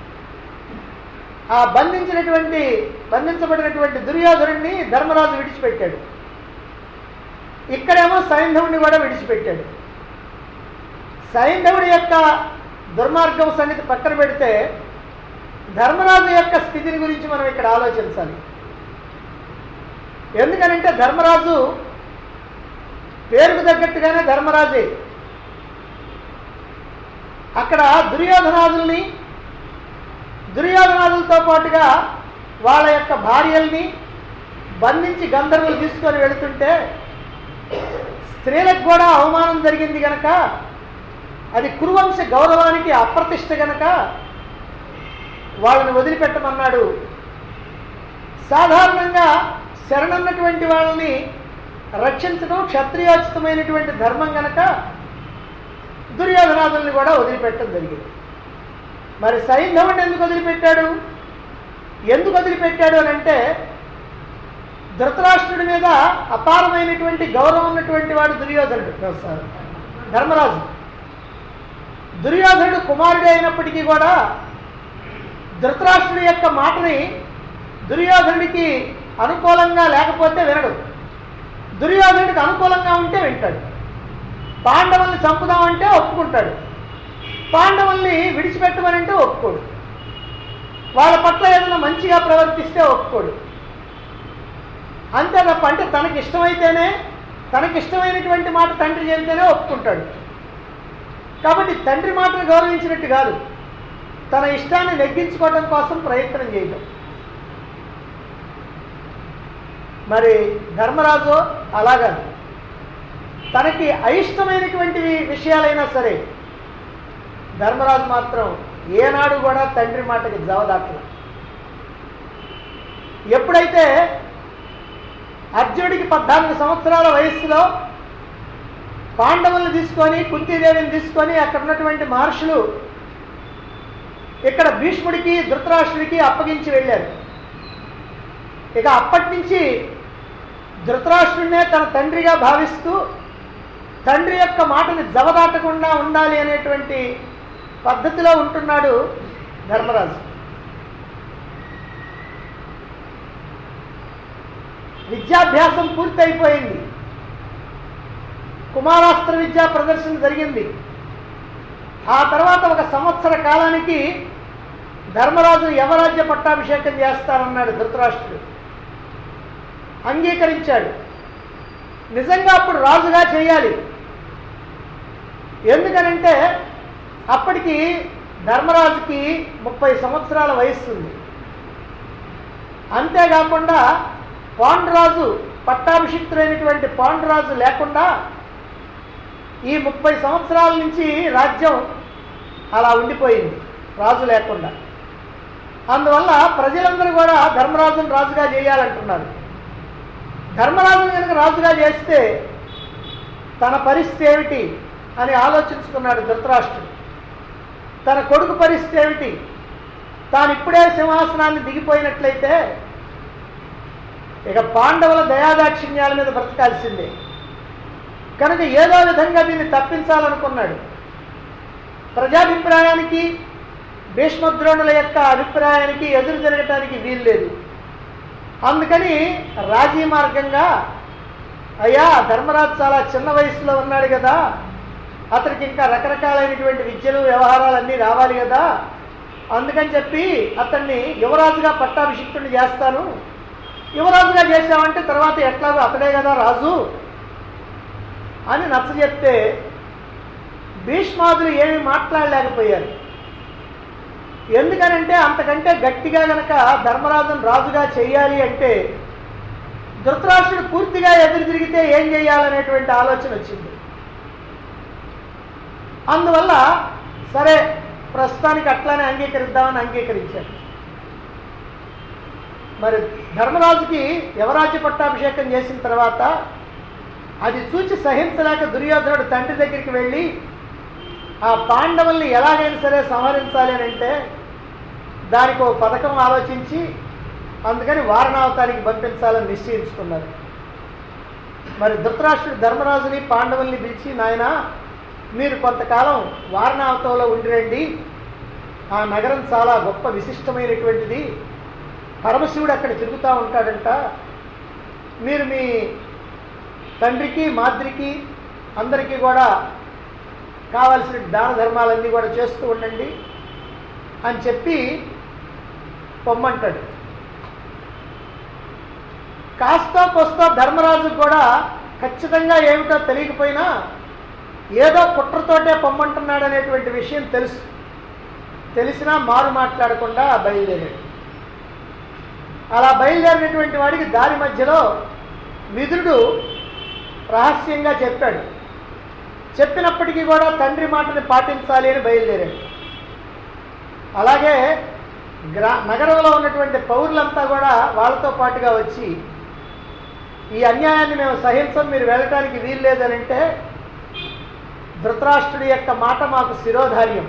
ఆ బంధించినటువంటి బంధించబడినటువంటి దుర్యోధనుడిని ధర్మరాజు విడిచిపెట్టాడు ఇక్కడేమో సైంధవుడిని కూడా విడిచిపెట్టాడు సైంధవుడి యొక్క దుర్మార్గం సంగతి పక్కన పెడితే ధర్మరాజు యొక్క స్థితిని గురించి మనం ఇక్కడ ఆలోచించాలి ఎందుకనంటే ధర్మరాజు పేరుకు తగ్గట్టుగానే ధర్మరాజే అక్కడ దుర్యోధనాదుల్ని దుర్యోధనాదులతో పాటుగా వాళ్ళ యొక్క భార్యల్ని బంధించి గంధర్వులు తీసుకొని వెళుతుంటే స్త్రీలకు కూడా అవమానం జరిగింది గనక అది కురువంశ గౌరవానికి అప్రతిష్ట గనక వాళ్ళని వదిలిపెట్టమన్నాడు సాధారణంగా శరణన్నటువంటి వాళ్ళని రక్షించడం క్షత్రియోచితమైనటువంటి ధర్మం గనక దుర్యోధనాదుల్ని కూడా వదిలిపెట్టడం జరిగింది మరి సైంధవుడిని ఎందుకు వదిలిపెట్టాడు ఎందుకు వదిలిపెట్టాడు అని అంటే ధృతరాష్ట్రుడి మీద అపారమైనటువంటి గౌరవం ఉన్నటువంటి వాడు దుర్యోధనుడు ధర్మరాజు దుర్యోధనుడు కుమారుడే అయినప్పటికీ కూడా ధృతరాష్ట్రుడి యొక్క మాటని దుర్యోధనుడికి అనుకూలంగా లేకపోతే వినడు దుర్యోధనుడికి అనుకూలంగా ఉంటే వింటాడు పాండవుల్ని చంపుదామంటే ఒప్పుకుంటాడు పాండవుల్ని విడిచిపెట్టమనంటే ఒప్పుకోడు వాళ్ళ పట్ల ఏదైనా మంచిగా ప్రవర్తిస్తే ఒప్పుకోడు అంతే తప్ప అంటే తనకి ఇష్టమైతేనే తనకి ఇష్టమైనటువంటి మాట తండ్రి చెబితేనే ఒప్పుకుంటాడు కాబట్టి తండ్రి మాటను గౌరవించినట్టు కాదు తన ఇష్టాన్ని నెగ్గించుకోవడం కోసం ప్రయత్నం చేయటం మరి ధర్మరాజు అలాగా తనకి అయిష్టమైనటువంటి విషయాలైనా సరే ధర్మరాజు మాత్రం ఏనాడు కూడా తండ్రి మాటకి జవదాటలు ఎప్పుడైతే అర్జునుడికి పద్నాలుగు సంవత్సరాల వయస్సులో పాండవులను తీసుకొని కుంతీదేవిని తీసుకొని అక్కడ ఉన్నటువంటి మహర్షులు ఇక్కడ భీష్ముడికి ధృతరాష్ట్రుడికి అప్పగించి వెళ్ళారు ఇక అప్పటి నుంచి ధృతరాష్ట్రుడినే తన తండ్రిగా భావిస్తూ తండ్రి యొక్క మాటని జవదాటకుండా ఉండాలి అనేటువంటి పద్ధతిలో ఉంటున్నాడు ధర్మరాజు విద్యాభ్యాసం పూర్తయిపోయింది కుమారాస్త్ర విద్యా ప్రదర్శన జరిగింది ఆ తర్వాత ఒక సంవత్సర కాలానికి ధర్మరాజు యమరాజ్య పట్టాభిషేకం చేస్తానన్నాడు ధృతరాష్ట్రుడు అంగీకరించాడు నిజంగా అప్పుడు రాజుగా చేయాలి ఎందుకనంటే అప్పటికి ధర్మరాజుకి ముప్పై సంవత్సరాల వయస్సు ఉంది అంతేకాకుండా పాండురాజు పట్టాభిషిక్తుడైనటువంటి పాండురాజు లేకుండా ఈ ముప్పై సంవత్సరాల నుంచి రాజ్యం అలా ఉండిపోయింది రాజు లేకుండా అందువల్ల ప్రజలందరూ కూడా ధర్మరాజును రాజుగా చేయాలంటున్నారు ధర్మరాజును కనుక రాజుగా చేస్తే తన పరిస్థితి ఏమిటి అని ఆలోచించుకున్నాడు ధృతరాష్ట్రుడు తన కొడుకు పరిస్థితి ఏమిటి తాను ఇప్పుడే సింహాసనాన్ని దిగిపోయినట్లయితే ఇక పాండవుల దయాదాక్షిణ్యాల మీద బ్రతకాల్సిందే కనుక ఏదో విధంగా దీన్ని తప్పించాలనుకున్నాడు ప్రజాభిప్రాయానికి భీష్మద్రోణుల యొక్క అభిప్రాయానికి ఎదురు జరగటానికి వీల్లేదు అందుకని రాజీ మార్గంగా అయ్యా ధర్మరాజు చాలా చిన్న వయసులో ఉన్నాడు కదా అతనికి ఇంకా రకరకాలైనటువంటి విద్యలు వ్యవహారాలన్నీ రావాలి కదా అందుకని చెప్పి అతన్ని యువరాజుగా పట్టాభిషిక్తుడిని చేస్తాను యువరాజుగా చేశామంటే తర్వాత ఎట్లాగో అతడే కదా రాజు అని నచ్చ చెప్తే భీష్మాదులు ఏమి మాట్లాడలేకపోయారు ఎందుకనంటే అంతకంటే గట్టిగా గనక ధర్మరాజును రాజుగా చేయాలి అంటే ధృతరాష్ట్రుడు పూర్తిగా ఎదురు తిరిగితే ఏం చేయాలనేటువంటి ఆలోచన వచ్చింది అందువల్ల సరే ప్రస్తుతానికి అట్లానే అంగీకరిద్దామని అంగీకరించారు మరి ధర్మరాజుకి యువరాజ్య పట్టాభిషేకం చేసిన తర్వాత అది చూచి సహించలేక దుర్యోధనుడు తండ్రి దగ్గరికి వెళ్ళి ఆ పాండవుల్ని ఎలాగైనా సరే సంహరించాలి అని అంటే దానికి ఒక పథకం ఆలోచించి అందుకని వారణావతానికి పంపించాలని నిశ్చయించుకున్నారు మరి ధృతరాష్ట్రుడు ధర్మరాజుని పాండవుల్ని పిలిచి నాయన మీరు కొంతకాలం వారణావతంలో ఉండిరండి ఆ నగరం చాలా గొప్ప విశిష్టమైనటువంటిది పరమశివుడు అక్కడ తిరుగుతూ ఉంటాడంట మీరు మీ తండ్రికి మాద్రికి అందరికీ కూడా కావలసిన దాన ధర్మాలన్నీ కూడా చేస్తూ ఉండండి అని చెప్పి పొమ్మంటాడు కాస్తో కొస్తో ధర్మరాజుకు కూడా ఖచ్చితంగా ఏమిటో తెలియకపోయినా ఏదో కుట్రతోటే పొమ్మంటున్నాడు అనేటువంటి విషయం తెలుసు తెలిసినా మారు మాట్లాడకుండా బయలుదేరాడు అలా బయలుదేరినటువంటి వాడికి దారి మధ్యలో విదురుడు రహస్యంగా చెప్పాడు చెప్పినప్పటికీ కూడా తండ్రి మాటని పాటించాలి అని బయలుదేరాడు అలాగే గ్రా నగరంలో ఉన్నటువంటి పౌరులంతా కూడా వాళ్ళతో పాటుగా వచ్చి ఈ అన్యాయాన్ని మేము సహించం మీరు వెళ్ళటానికి వీలు లేదనంటే ధృతరాష్ట్రుడి యొక్క మాట మాకు శిరోధార్యం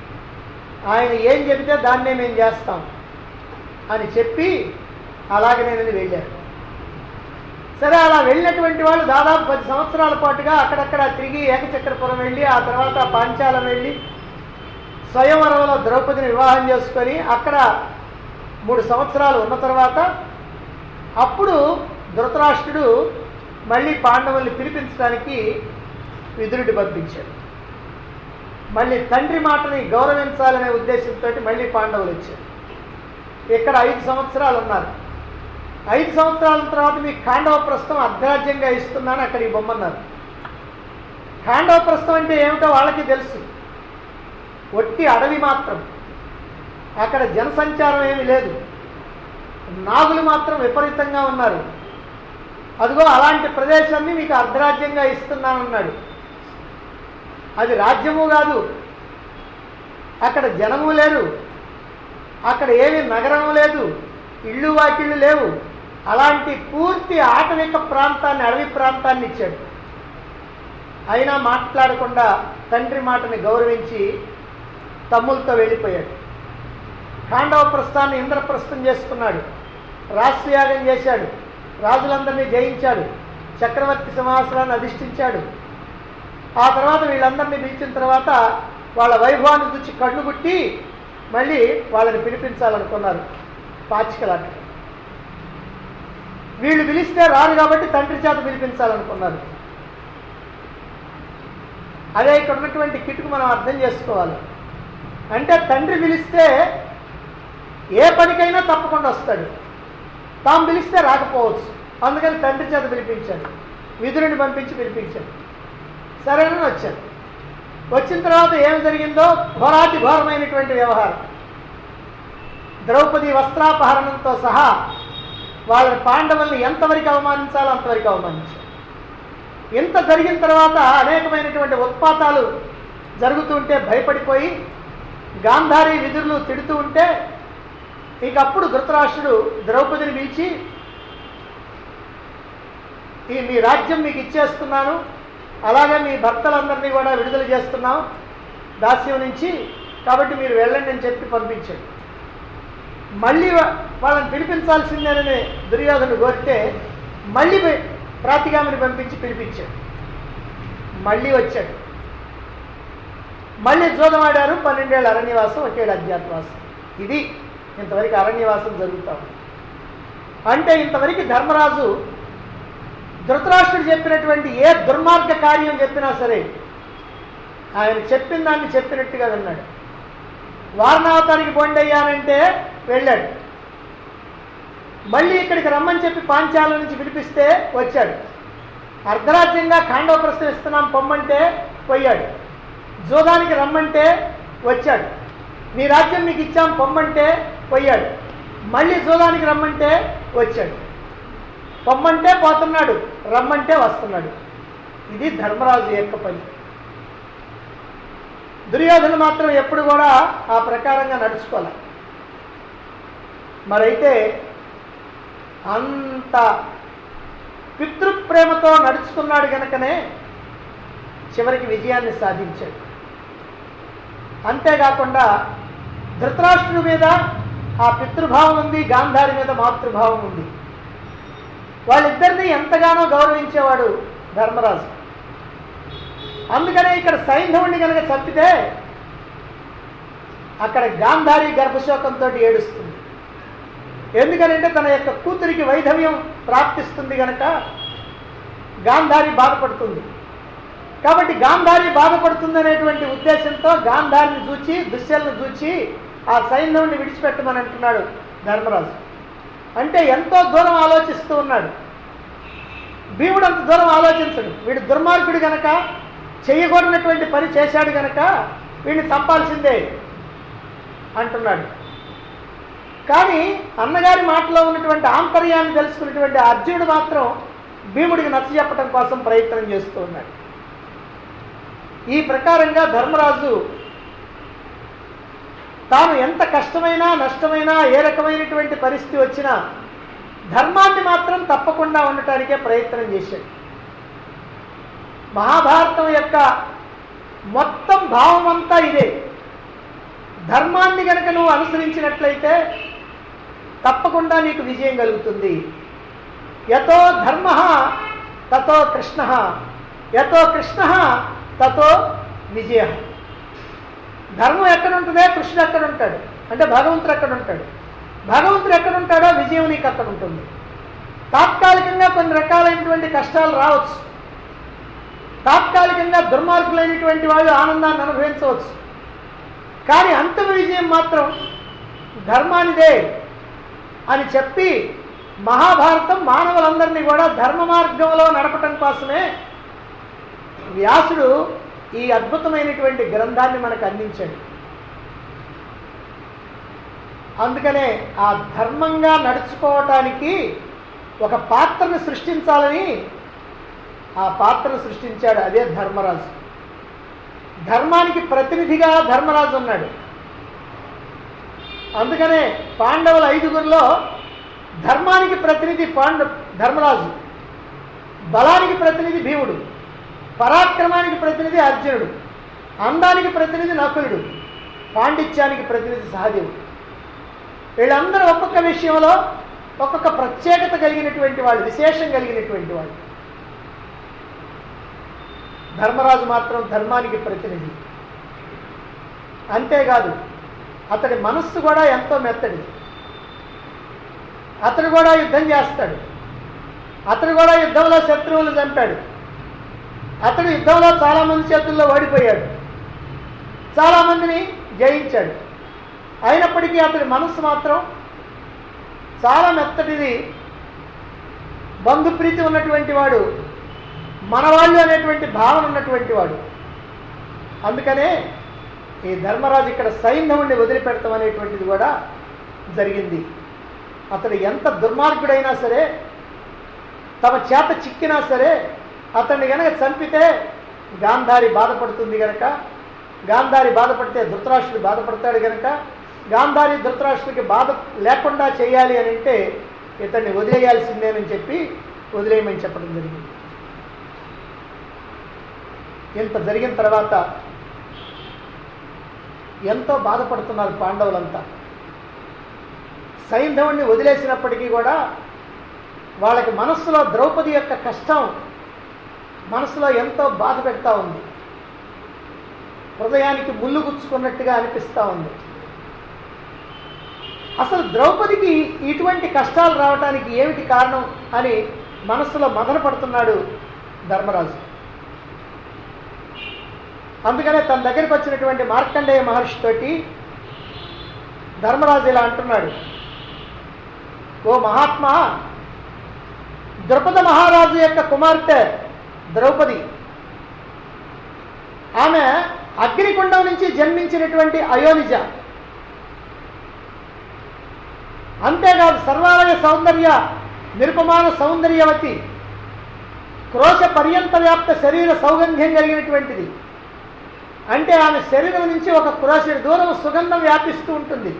ఆయన ఏం చెబితే దాన్నే మేము చేస్తాం అని చెప్పి అలాగే నేను వెళ్ళాను సరే అలా వెళ్ళినటువంటి వాళ్ళు దాదాపు పది సంవత్సరాల పాటుగా అక్కడక్కడ తిరిగి ఏకచక్రపురం వెళ్ళి ఆ తర్వాత పాంచాలం వెళ్ళి స్వయంవరంలో ద్రౌపదిని వివాహం చేసుకొని అక్కడ మూడు సంవత్సరాలు ఉన్న తర్వాత అప్పుడు ధృతరాష్ట్రుడు మళ్ళీ పాండవుల్ని పిలిపించడానికి విదురుడి పంపించాడు మళ్ళీ తండ్రి మాటని గౌరవించాలనే ఉద్దేశంతో మళ్ళీ పాండవులు వచ్చారు ఇక్కడ ఐదు సంవత్సరాలు ఉన్నారు ఐదు సంవత్సరాల తర్వాత మీకు ఖాండవ ప్రస్థం అర్ధరాజ్యంగా ఇస్తున్నాను అక్కడ ఈ బొమ్మన్నారు ఖాండవ ప్రస్థం అంటే ఏమిటో వాళ్ళకి తెలుసు ఒట్టి అడవి మాత్రం అక్కడ జనసంచారం ఏమీ లేదు నాగులు మాత్రం విపరీతంగా ఉన్నారు అదిగో అలాంటి ప్రదేశాన్ని మీకు అర్ధరాజ్యంగా ఇస్తున్నానన్నాడు అది రాజ్యము కాదు అక్కడ జనము లేరు అక్కడ ఏమి నగరము లేదు ఇళ్ళు వాకిళ్ళు లేవు అలాంటి పూర్తి ఆటవిక ప్రాంతాన్ని అడవి ప్రాంతాన్ని ఇచ్చాడు అయినా మాట్లాడకుండా తండ్రి మాటని గౌరవించి తమ్ములతో వెళ్ళిపోయాడు ఖాండవ ప్రస్థాన్ని ఇంద్రప్రస్థం చేసుకున్నాడు రాష్ట్రయాగం చేశాడు రాజులందరినీ జయించాడు చక్రవర్తి సింహాసనాన్ని అధిష్ఠించాడు ఆ తర్వాత వీళ్ళందరినీ పిలిచిన తర్వాత వాళ్ళ వైభవాన్ని చూచి కళ్ళు గుట్టి మళ్ళీ వాళ్ళని పిలిపించాలనుకున్నారు పాచికలాట వీళ్ళు పిలిస్తే రారు కాబట్టి తండ్రి చేత పిలిపించాలనుకున్నారు అదే ఇక్కడ ఉన్నటువంటి కిటుకు మనం అర్థం చేసుకోవాలి అంటే తండ్రి పిలిస్తే ఏ పనికైనా తప్పకుండా వస్తాడు తాము పిలిస్తే రాకపోవచ్చు అందుకని తండ్రి చేత పిలిపించాడు విధుడిని పంపించి పిలిపించాడు సరేనని వచ్చాడు వచ్చిన తర్వాత ఏం జరిగిందో ఘోరాతి ఘోరమైనటువంటి వ్యవహారం ద్రౌపది వస్త్రాపహరణంతో సహా వాళ్ళ పాండవుల్ని ఎంతవరకు అవమానించాలో అంతవరకు అవమానించారు ఇంత జరిగిన తర్వాత అనేకమైనటువంటి ఉత్పాతాలు జరుగుతుంటే భయపడిపోయి గాంధారి విధులు తిడుతూ ఉంటే ఇక అప్పుడు ధృతరాష్ట్రుడు ద్రౌపదిని పిలిచి ఈ మీ రాజ్యం మీకు ఇచ్చేస్తున్నాను అలాగే మీ భర్తలందరినీ కూడా విడుదల చేస్తున్నాం దాస్యం నుంచి కాబట్టి మీరు వెళ్ళండి అని చెప్పి పంపించాడు మళ్ళీ వా- వాళ్ళని పిలిపించాల్సిందేనని దుర్యోధను కోరితే మళ్ళీ పి- ప్రాతిగామిని పంపించి పిలిపించాడు మళ్ళీ వచ్చాడు మళ్ళీ జూదమాడారు పన్నెండేళ్ళ అరణ్యవాసం ఒకేడు అజ్ఞాతవాసం ఇది ఇంతవరకు అరణ్యవాసం జరుగుతా ఉంది అంటే ఇంతవరకు ధర్మరాజు ధృతరాష్ట్రుడు చెప్పినటువంటి ఏ దుర్మార్గ కార్యం చెప్పినా సరే ఆయన చెప్పిన దాన్ని చెప్పినట్టుగా విన్నాడు వారణావతానికి బొండయ్యానంటే వెళ్ళాడు మళ్ళీ ఇక్కడికి రమ్మని చెప్పి పాంచాల నుంచి పిలిపిస్తే వచ్చాడు అర్ధరాజ్యంగా ఖాండవ ప్రశ్న ఇస్తున్నాం పొమ్మంటే పోయాడు జోదానికి రమ్మంటే వచ్చాడు మీ రాజ్యం మీకు ఇచ్చాం పొమ్మంటే పోయాడు మళ్ళీ జోదానికి రమ్మంటే వచ్చాడు పొమ్మంటే పోతున్నాడు రమ్మంటే వస్తున్నాడు ఇది ధర్మరాజు యొక్క పని దుర్యోధన మాత్రం ఎప్పుడు కూడా ఆ ప్రకారంగా నడుచుకోలే మరైతే అంత పితృప్రేమతో నడుచుకున్నాడు గనుకనే చివరికి విజయాన్ని సాధించాడు అంతేకాకుండా ధృతరాష్ట్రుడి మీద ఆ పితృభావం ఉంది గాంధారి మీద మాతృభావం ఉంది వాళ్ళిద్దరిని ఎంతగానో గౌరవించేవాడు ధర్మరాజు అందుకనే ఇక్కడ సైంధవుణ్ణి కనుక చంపితే అక్కడ గాంధారి గర్భశోకంతో ఏడుస్తుంది ఎందుకనంటే తన యొక్క కూతురికి వైధవ్యం ప్రాప్తిస్తుంది గనక గాంధారి బాధపడుతుంది కాబట్టి గాంధారి బాధపడుతుంది అనేటువంటి ఉద్దేశంతో గాంధారిని చూచి దుశ్శలను చూచి ఆ సైన్యంని విడిచిపెట్టమని అంటున్నాడు ధర్మరాజు అంటే ఎంతో దూరం ఆలోచిస్తూ ఉన్నాడు భీముడు అంత దూరం ఆలోచించడు వీడు దుర్మార్గుడు గనక చేయకూడనటువంటి పని చేశాడు గనక వీడిని చంపాల్సిందే అంటున్నాడు కానీ అన్నగారి మాటలో ఉన్నటువంటి ఆంతర్యాన్ని తెలుసుకున్నటువంటి అర్జునుడు మాత్రం భీముడికి నచ్చ చెప్పడం కోసం ప్రయత్నం చేస్తూ ఉన్నాడు ఈ ప్రకారంగా ధర్మరాజు తాను ఎంత కష్టమైనా నష్టమైనా ఏ రకమైనటువంటి పరిస్థితి వచ్చినా ధర్మాన్ని మాత్రం తప్పకుండా ఉండటానికే ప్రయత్నం చేశాడు మహాభారతం యొక్క మొత్తం భావం అంతా ఇదే ధర్మాన్ని గనక నువ్వు అనుసరించినట్లయితే తప్పకుండా నీకు విజయం కలుగుతుంది యతో ధర్మ తతో కృష్ణ యతో కృష్ణ తతో విజయ ధర్మం ఎక్కడ ఉంటుందే కృష్ణుడు ఎక్కడ ఉంటాడు అంటే భగవంతుడు ఎక్కడ ఉంటాడు భగవంతుడు ఎక్కడ ఉంటాడో విజయం నీకు అక్కడ ఉంటుంది తాత్కాలికంగా కొన్ని రకాలైనటువంటి కష్టాలు రావచ్చు తాత్కాలికంగా దుర్మార్గులైనటువంటి వాళ్ళు ఆనందాన్ని అనుభవించవచ్చు కానీ అంతిమ విజయం మాత్రం ధర్మానిదే అని చెప్పి మహాభారతం మానవులందరినీ కూడా ధర్మ మార్గంలో నడపటం కోసమే వ్యాసుడు ఈ అద్భుతమైనటువంటి గ్రంథాన్ని మనకు అందించాడు అందుకనే ఆ ధర్మంగా నడుచుకోవటానికి ఒక పాత్రను సృష్టించాలని ఆ పాత్రను సృష్టించాడు అదే ధర్మరాజు ధర్మానికి ప్రతినిధిగా ధర్మరాజు ఉన్నాడు అందుకనే పాండవుల ఐదుగురిలో ధర్మానికి ప్రతినిధి పాండు ధర్మరాజు బలానికి ప్రతినిధి భీముడు పరాక్రమానికి ప్రతినిధి అర్జునుడు అందానికి ప్రతినిధి నకులుడు పాండిత్యానికి ప్రతినిధి సహదేవుడు వీళ్ళందరూ ఒక్కొక్క విషయంలో ఒక్కొక్క ప్రత్యేకత కలిగినటువంటి వాళ్ళు విశేషం కలిగినటువంటి వాళ్ళు ధర్మరాజు మాత్రం ధర్మానికి ప్రతినిధి అంతేకాదు అతడి మనస్సు కూడా ఎంతో మెత్తడి అతడు కూడా యుద్ధం చేస్తాడు అతడు కూడా యుద్ధంలో శత్రువులు చంపాడు అతడు యుద్ధంలో చాలామంది చేతుల్లో ఓడిపోయాడు చాలామందిని జయించాడు అయినప్పటికీ అతడి మనస్సు మాత్రం చాలా మెత్తటిది బంధుప్రీతి ఉన్నటువంటి వాడు మనవాళ్ళు అనేటువంటి భావన ఉన్నటువంటి వాడు అందుకనే ఈ ధర్మరాజు ఇక్కడ సైన్యముని వదిలిపెడతాం అనేటువంటిది కూడా జరిగింది అతడు ఎంత దుర్మార్గుడైనా సరే తమ చేత చిక్కినా సరే అతన్ని గనక చంపితే గాంధారి బాధపడుతుంది గనక గాంధారి బాధపడితే ధృతరాష్ట్రుడు బాధపడతాడు గనక గాంధారి ధృతరాష్ట్రుడికి బాధ లేకుండా చేయాలి అని అంటే ఇతన్ని వదిలేయాల్సిందేనని చెప్పి వదిలేయమని చెప్పడం జరిగింది ఇంత జరిగిన తర్వాత ఎంతో బాధపడుతున్నారు పాండవులంతా సైంధవుణ్ణి వదిలేసినప్పటికీ కూడా వాళ్ళకి మనస్సులో ద్రౌపది యొక్క కష్టం మనసులో ఎంతో బాధ పెడతా ఉంది హృదయానికి ముళ్ళు గుచ్చుకున్నట్టుగా అనిపిస్తూ ఉంది అసలు ద్రౌపదికి ఇటువంటి కష్టాలు రావడానికి ఏమిటి కారణం అని మనస్సులో మదన పడుతున్నాడు ధర్మరాజు అందుకనే తన దగ్గరికి వచ్చినటువంటి మార్కండేయ మహర్షితోటి ధర్మరాజు ఇలా అంటున్నాడు ఓ మహాత్మా ద్రౌపద మహారాజు యొక్క కుమార్తె ద్రౌపది ఆమె అగ్నికుండం నుంచి జన్మించినటువంటి అయోనిజ అంతేకాదు సర్వాలయ సౌందర్య నిరుపమాన సౌందర్యవతి క్రోశ పర్యంత వ్యాప్త శరీర సౌగంధ్యం కలిగినటువంటిది అంటే ఆమె శరీరం నుంచి ఒక క్రోశడి దూరం సుగంధం వ్యాపిస్తూ ఉంటుంది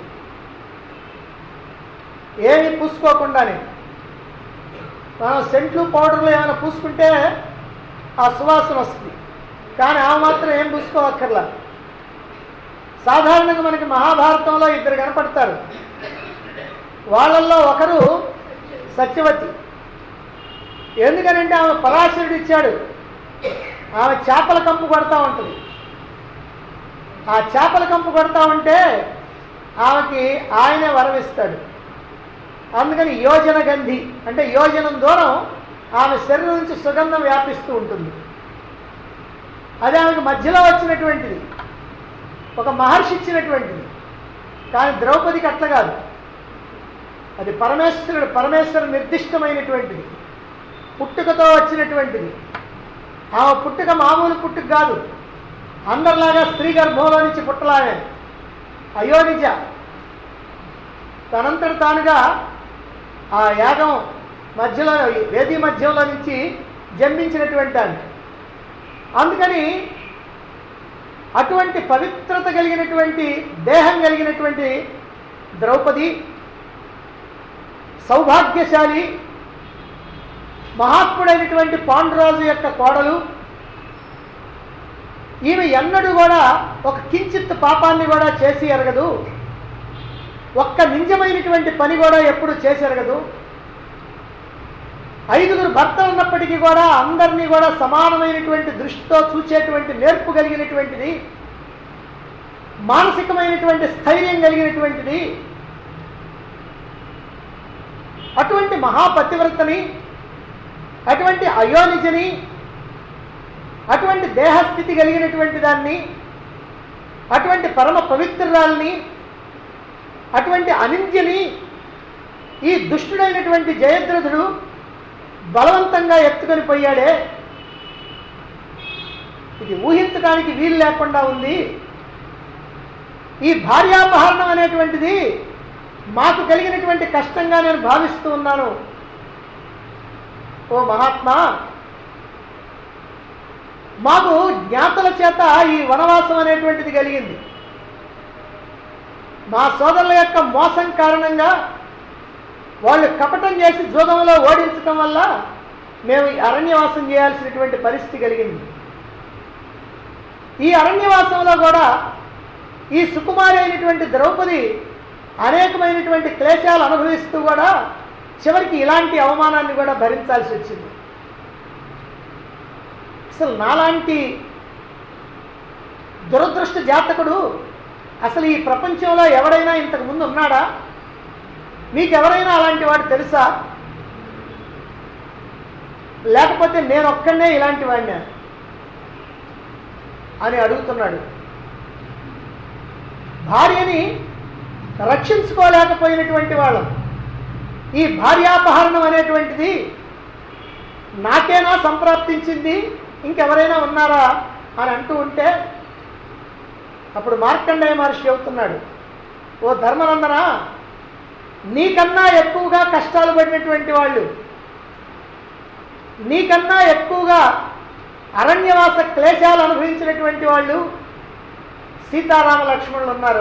ఏమీ పూసుకోకుండానే మనం సెంట్లు పౌడర్లు ఏమైనా పూసుకుంటే ఆ సువాసన వస్తుంది కానీ ఆమె మాత్రం ఏం పూసుకోవక్కర్లా సాధారణంగా మనకి మహాభారతంలో ఇద్దరు కనపడతారు వాళ్ళల్లో ఒకరు సత్యవతి ఎందుకనంటే ఆమె పరాశరుడు ఇచ్చాడు ఆమె చేపల కంపు కొడతా ఉంటుంది ఆ చేపల కంపు కొడతా ఉంటే ఆమెకి ఆయనే వరమిస్తాడు అందుకని యోజన గంధి అంటే యోజనం దూరం ఆమె శరీరం నుంచి సుగంధం వ్యాపిస్తూ ఉంటుంది అది ఆమెకు మధ్యలో వచ్చినటువంటిది ఒక మహర్షి ఇచ్చినటువంటిది కానీ ద్రౌపదికి అట్లా కాదు అది పరమేశ్వరుడు పరమేశ్వరు నిర్దిష్టమైనటువంటిది పుట్టుకతో వచ్చినటువంటిది ఆమె పుట్టుక మామూలు పుట్టుక కాదు అందరిలాగా స్త్రీ గర్భంలో నుంచి పుట్టలాగే అయోనిజ తనంతట తానుగా ఆ యాగం మధ్యలో వేది మధ్యంలో నుంచి జన్మించినటువంటి ఆమె అందుకని అటువంటి పవిత్రత కలిగినటువంటి దేహం కలిగినటువంటి ద్రౌపది సౌభాగ్యశాలి మహాత్ముడైనటువంటి పాండురాజు యొక్క కోడలు ఈమె ఎన్నడూ కూడా ఒక కించిత్ పాపాన్ని కూడా చేసి ఎరగదు ఒక్క నింజమైనటువంటి పని కూడా ఎప్పుడు చేసి ఎరగదు ఐదుగురు భర్తలు ఉన్నప్పటికీ కూడా అందరినీ కూడా సమానమైనటువంటి దృష్టితో చూచేటువంటి నేర్పు కలిగినటువంటిది మానసికమైనటువంటి స్థైర్యం కలిగినటువంటిది అటువంటి మహాపతివ్రతని అటువంటి అయోనిజని అటువంటి దేహస్థితి కలిగినటువంటి దాన్ని అటువంటి పరమ పవిత్రురాల్ని అటువంటి అనింద్యని ఈ దుష్టుడైనటువంటి జయద్రథుడు బలవంతంగా ఎత్తుకొని పోయాడే ఇది ఊహించడానికి వీలు లేకుండా ఉంది ఈ భార్యాపహరణం అనేటువంటిది మాకు కలిగినటువంటి కష్టంగా నేను భావిస్తూ ఉన్నాను ఓ మహాత్మా మాకు జ్ఞాతల చేత ఈ వనవాసం అనేటువంటిది కలిగింది మా సోదరుల యొక్క మోసం కారణంగా వాళ్ళు కపటం చేసి జూదంలో ఓడించడం వల్ల మేము ఈ అరణ్యవాసం చేయాల్సినటువంటి పరిస్థితి కలిగింది ఈ అరణ్యవాసంలో కూడా ఈ సుకుమారి అయినటువంటి ద్రౌపది అనేకమైనటువంటి క్లేశాలు అనుభవిస్తూ కూడా చివరికి ఇలాంటి అవమానాన్ని కూడా భరించాల్సి వచ్చింది అసలు నాలాంటి దురదృష్ట జాతకుడు అసలు ఈ ప్రపంచంలో ఎవడైనా ఇంతకు ముందు ఉన్నాడా మీకెవరైనా అలాంటి వాడు తెలుసా లేకపోతే నేను ఒక్కడనే ఇలాంటి వాడినా అని అడుగుతున్నాడు భార్యని రక్షించుకోలేకపోయినటువంటి వాళ్ళం ఈ భార్యాపహరణం అనేటువంటిది నాకేనా సంప్రాప్తించింది ఇంకెవరైనా ఉన్నారా అని అంటూ ఉంటే అప్పుడు మార్కండేయ మహర్షి చెబుతున్నాడు ఓ ధర్మనందన నీకన్నా ఎక్కువగా కష్టాలు పడినటువంటి వాళ్ళు నీకన్నా ఎక్కువగా అరణ్యవాస క్లేశాలు అనుభవించినటువంటి వాళ్ళు సీతారామ లక్ష్మణులు ఉన్నారు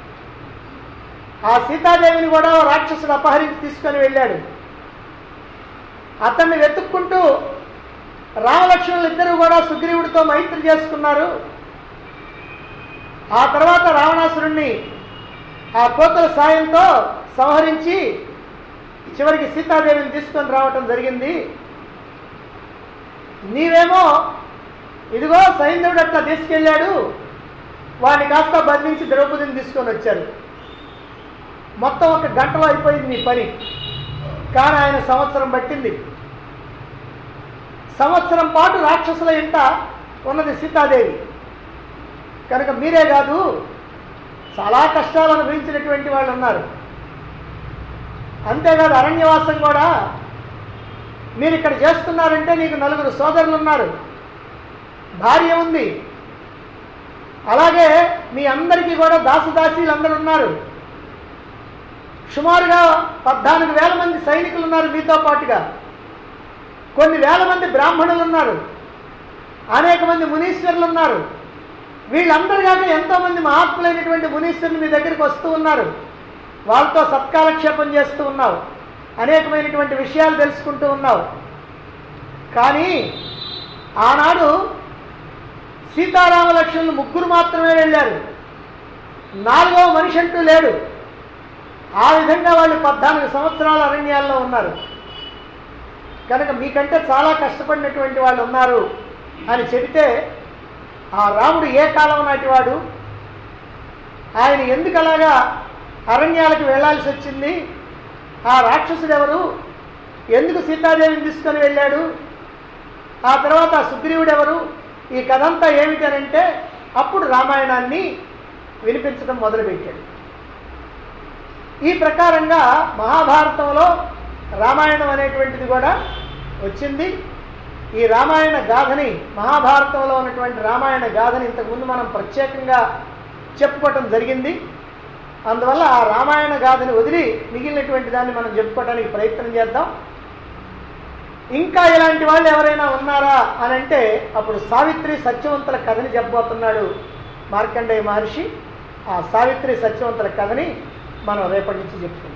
ఆ సీతాదేవిని కూడా ఓ రాక్షసుడు అపహరించి తీసుకొని వెళ్ళాడు అతన్ని వెతుక్కుంటూ రామలక్ష్మణులు ఇద్దరు కూడా సుగ్రీవుడితో మైత్రి చేసుకున్నారు ఆ తర్వాత రావణాసురుణ్ణి ఆ కోతుల సాయంతో సంహరించి చివరికి సీతాదేవిని తీసుకొని రావటం జరిగింది నీవేమో ఇదిగో సైంధవుడు అట్లా తీసుకెళ్ళాడు వాడిని కాస్త బంధించి ద్రౌపదిని తీసుకొని వచ్చారు మొత్తం ఒక గంటలో అయిపోయింది నీ పని కానీ ఆయన సంవత్సరం పట్టింది సంవత్సరం పాటు రాక్షసుల ఇంట ఉన్నది సీతాదేవి కనుక మీరే కాదు చాలా కష్టాలు అనుభవించినటువంటి వాళ్ళు ఉన్నారు అంతేకాదు అరణ్యవాసం కూడా మీరు ఇక్కడ చేస్తున్నారంటే నీకు నలుగురు సోదరులు ఉన్నారు భార్య ఉంది అలాగే మీ అందరికీ కూడా దాసదాసీలు అందరూ ఉన్నారు సుమారుగా పద్నాలుగు వేల మంది సైనికులు ఉన్నారు మీతో పాటుగా కొన్ని వేల మంది బ్రాహ్మణులు ఉన్నారు అనేక మంది మునీశ్వరులు ఉన్నారు వీళ్ళందరూ కాక ఎంతో మంది మహాత్ములైనటువంటి మునీశ్వరులు మీ దగ్గరికి వస్తూ ఉన్నారు వాళ్ళతో సత్కాలక్షేపం చేస్తూ ఉన్నావు అనేకమైనటువంటి విషయాలు తెలుసుకుంటూ ఉన్నావు కానీ ఆనాడు సీతారామ లక్ష్మణులు ముగ్గురు మాత్రమే వెళ్ళారు నాలుగవ మనిషి అంటూ లేడు ఆ విధంగా వాళ్ళు పద్నాలుగు సంవత్సరాల అరణ్యాల్లో ఉన్నారు కనుక మీకంటే చాలా కష్టపడినటువంటి వాళ్ళు ఉన్నారు అని చెబితే ఆ రాముడు ఏ కాలం నాటివాడు ఆయన ఎందుకు అలాగా అరణ్యాలకు వెళ్ళాల్సి వచ్చింది ఆ రాక్షసుడు ఎవరు ఎందుకు సీతాదేవిని తీసుకొని వెళ్ళాడు ఆ తర్వాత ఆ సుగ్రీవుడు ఎవరు ఈ కథంతా ఏమిటనంటే అప్పుడు రామాయణాన్ని వినిపించడం మొదలుపెట్టాడు ఈ ప్రకారంగా మహాభారతంలో రామాయణం అనేటువంటిది కూడా వచ్చింది ఈ రామాయణ గాథని మహాభారతంలో ఉన్నటువంటి రామాయణ గాథని ఇంతకుముందు మనం ప్రత్యేకంగా చెప్పుకోవటం జరిగింది అందువల్ల ఆ రామాయణ గాథని వదిలి మిగిలినటువంటి దాన్ని మనం చెప్పుకోవడానికి ప్రయత్నం చేద్దాం ఇంకా ఇలాంటి వాళ్ళు ఎవరైనా ఉన్నారా అని అంటే అప్పుడు సావిత్రి సత్యవంతుల కథని చెప్పబోతున్నాడు మార్కండేయ మహర్షి ఆ సావిత్రి సత్యవంతుల కథని మనం రేపటి నుంచి చెప్పుకుందాం